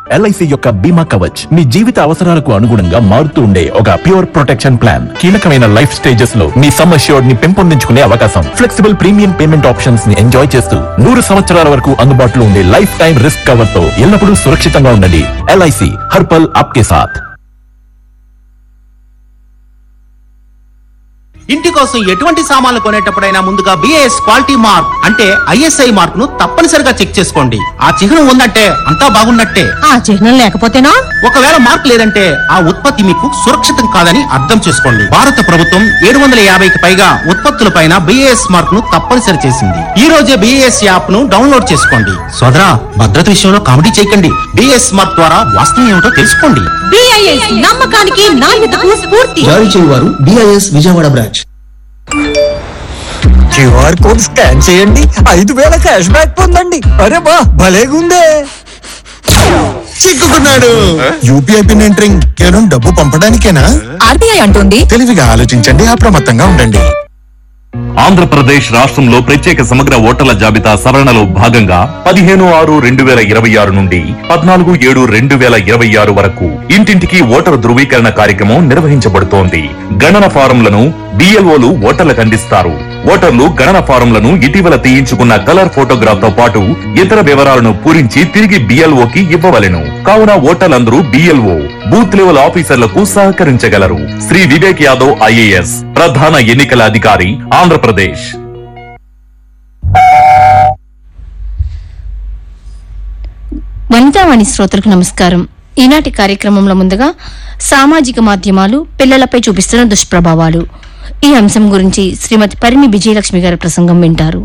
LIC యొక్క బీమా కవచ్ మీ జీవిత అవసరాలకు అనుగుణంగా మారుతూ ఉండే ఒక ప్యూర్ ప్రొటెక్షన్ ప్లాన్ కీలకమైన లైఫ్ స్టేజెస్ లో మీ సమ్ అష్యూర్డ్ ని పెంపొందించుకునే అవకాశం ఫ్లెక్సిబుల్ ప్రీమియం పేమెంట్ ఆప్షన్స్ ని ఎంజాయ్ చేస్తూ నూరు సంవత్సరాల వరకు అందుబాటులో ఉండే లైఫ్ టైం రిస్క్ కవర్ తో ఎల్లప్పుడూ సురక్షితంగా ఉండండి ఎల్ఐసి హర్పల్ ఆప్కే సాథ్ ఇంటి కోసం ఎటువంటి సామాన్లు కొనేటప్పుడైనా ముందుగా బిఏఎస్ క్వాలిటీ మార్క్ అంటే ఐఎస్ఐ మార్క్ ను తప్పనిసరిగా చెక్ చేసుకోండి ఆ చిహ్నం ఉందంటే అంతా బాగున్నట్టే ఆ చిహ్నం లేకపోతేనా ఒకవేళ మార్క్ లేదంటే ఆ ఉత్పత్తి మీకు సురక్షితం కాదని అర్థం చేసుకోండి భారత ప్రభుత్వం ఏడు వందల యాభైకి పైగా ఉత్పత్తులపైన బిఏఎస్ మార్క్ ను తప్పనిసరి చేసింది ఈ రోజే బిఏఎస్ యాప్ ను డౌన్లోడ్ చేసుకోండి సోదరా భద్రత విషయంలో కామెడీ చేయకండి బిఏఎస్ మార్క్ ద్వారా వాస్తవం ఏమిటో తెలుసుకోండి బిఐఎస్ నమ్మకానికి నాణ్యతకు స్ఫూర్తి జారీ చేయువారు BIS Vijayawada branch QR code scan చేయండి ఐదు వేల క్యాష్ బ్యాక్ పొందండి అరే వా భలేగుందే చిక్కుకున్నాడు యూపీఐ పిన్ ఎంటరింగ్ కేవలం డబ్బు పంపడానికేనా ఆర్బీఐ అంటుంది తెలివిగా ఆలోచించండి అప్రమత్తంగా ఉండండి ఆంధ్రప్రదేశ్ రాష్ట్రంలో ప్రత్యేక సమగ్ర ఓటర్ల జాబితా సవరణలో భాగంగా పదిహేను ఆరు రెండు వేల ఇరవై ఆరు నుండి పద్నాలుగు ఏడు రెండు వేల ఇరవై ఆరు వరకు ఇంటింటికి ఓటరు ధృవీకరణ కార్యక్రమం నిర్వహించబడుతోంది గణన ఫారంలను బిఎల్ఓలు ఓటర్లకు అందిస్తారు ఓటర్లు గణన ఫారంలను ఇటీవల తీయించుకున్న కలర్ ఫోటోగ్రాఫ్ తో పాటు ఇతర వివరాలను పూరించి తిరిగి బిఎల్ఓకి ఇవ్వవలెను కావున ఓటర్లందరూ బిఎల్ఓ బూత్ లెవెల్ ఆఫీసర్లకు సహకరించగలరు శ్రీ వివేక్ యాదవ్ ఐఏఎస్ ప్రధాన ఎన్నికల అధికారి ఆంధ్రప్రదేశ్ వనితావాణి శ్రోతలకు నమస్కారం ఈనాటి కార్యక్రమంలో ముందుగా సామాజిక మాధ్యమాలు పిల్లలపై చూపిస్తున్న దుష్ప్రభావాలు ఈ అంశం గురించి శ్రీమతి పరిమి విజయలక్ష్మి గారి ప్రసంగం వింటారు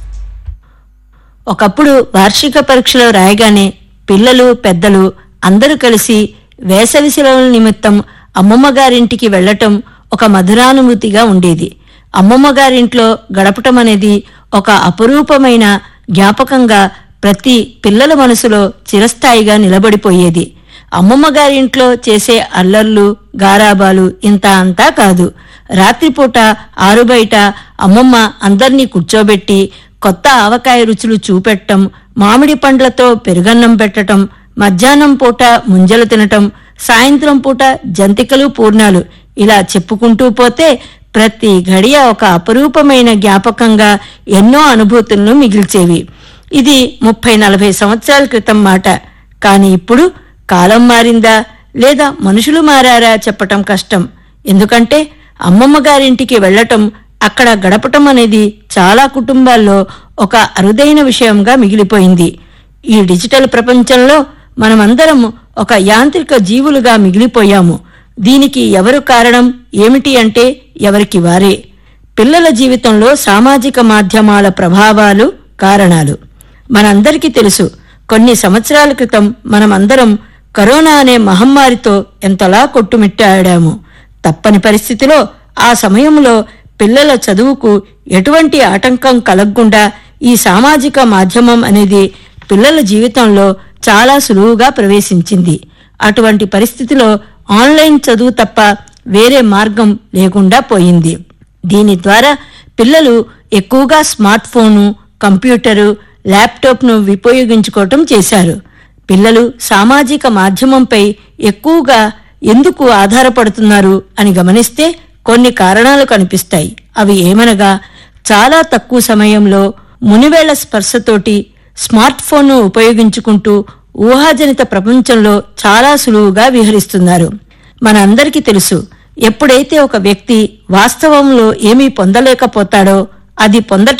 ఒకప్పుడు వార్షిక పరీక్షలు రాయగానే పిల్లలు పెద్దలు అందరూ కలిసి వేసవి సెలవుల నిమిత్తం అమ్మమ్మ గారింటికి వెళ్లటం ఒక మధురానుభూతిగా ఉండేది అమ్మమ్మ గారింట్లో గడపటం అనేది ఒక అపురూపమైన జ్ఞాపకంగా ప్రతి పిల్లల మనసులో చిరస్థాయిగా నిలబడిపోయేది అమ్మమ్మ గారింట్లో చేసే అల్లర్లు గారాబాలు ఇంత అంతా కాదు రాత్రిపూట ఆరుబయట అమ్మమ్మ అందర్నీ కూర్చోబెట్టి కొత్త ఆవకాయ రుచులు చూపెట్టం మామిడి పండ్లతో పెరుగన్నం పెట్టటం మధ్యాహ్నం పూట ముంజలు తినటం సాయంత్రం పూట జంతికలు పూర్ణాలు ఇలా చెప్పుకుంటూ పోతే ప్రతి గడియ ఒక అపరూపమైన జ్ఞాపకంగా ఎన్నో అనుభూతులను మిగిల్చేవి ఇది ముప్పై నలభై సంవత్సరాల క్రితం మాట కానీ ఇప్పుడు కాలం మారిందా లేదా మనుషులు మారారా చెప్పటం కష్టం ఎందుకంటే అమ్మమ్మ గారింటికి వెళ్లటం అక్కడ గడపటం అనేది చాలా కుటుంబాల్లో ఒక అరుదైన విషయంగా మిగిలిపోయింది ఈ డిజిటల్ ప్రపంచంలో మనమందరం ఒక యాంత్రిక జీవులుగా మిగిలిపోయాము దీనికి ఎవరు కారణం ఏమిటి అంటే ఎవరికి వారే పిల్లల జీవితంలో సామాజిక మాధ్యమాల ప్రభావాలు కారణాలు మనందరికీ తెలుసు కొన్ని సంవత్సరాల క్రితం మనమందరం కరోనా అనే మహమ్మారితో ఎంతలా కొట్టుమిట్టాడాము తప్పని పరిస్థితిలో ఆ సమయంలో పిల్లల చదువుకు ఎటువంటి ఆటంకం కలగకుండా ఈ సామాజిక మాధ్యమం అనేది పిల్లల జీవితంలో చాలా సులువుగా ప్రవేశించింది అటువంటి పరిస్థితిలో ఆన్లైన్ చదువు తప్ప వేరే మార్గం లేకుండా పోయింది దీని ద్వారా పిల్లలు ఎక్కువగా స్మార్ట్ ఫోను కంప్యూటరు ల్యాప్టాప్ను ఉపయోగించుకోవటం చేశారు పిల్లలు సామాజిక మాధ్యమంపై ఎక్కువగా ఎందుకు ఆధారపడుతున్నారు అని గమనిస్తే కొన్ని కారణాలు కనిపిస్తాయి అవి ఏమనగా చాలా తక్కువ సమయంలో మునివేళ్ల స్పర్శతోటి స్మార్ట్ ఫోన్ను ఉపయోగించుకుంటూ ఊహాజనిత ప్రపంచంలో చాలా సులువుగా విహరిస్తున్నారు మనందరికీ తెలుసు ఎప్పుడైతే ఒక వ్యక్తి వాస్తవంలో ఏమీ పొందలేకపోతాడో అది పొందటం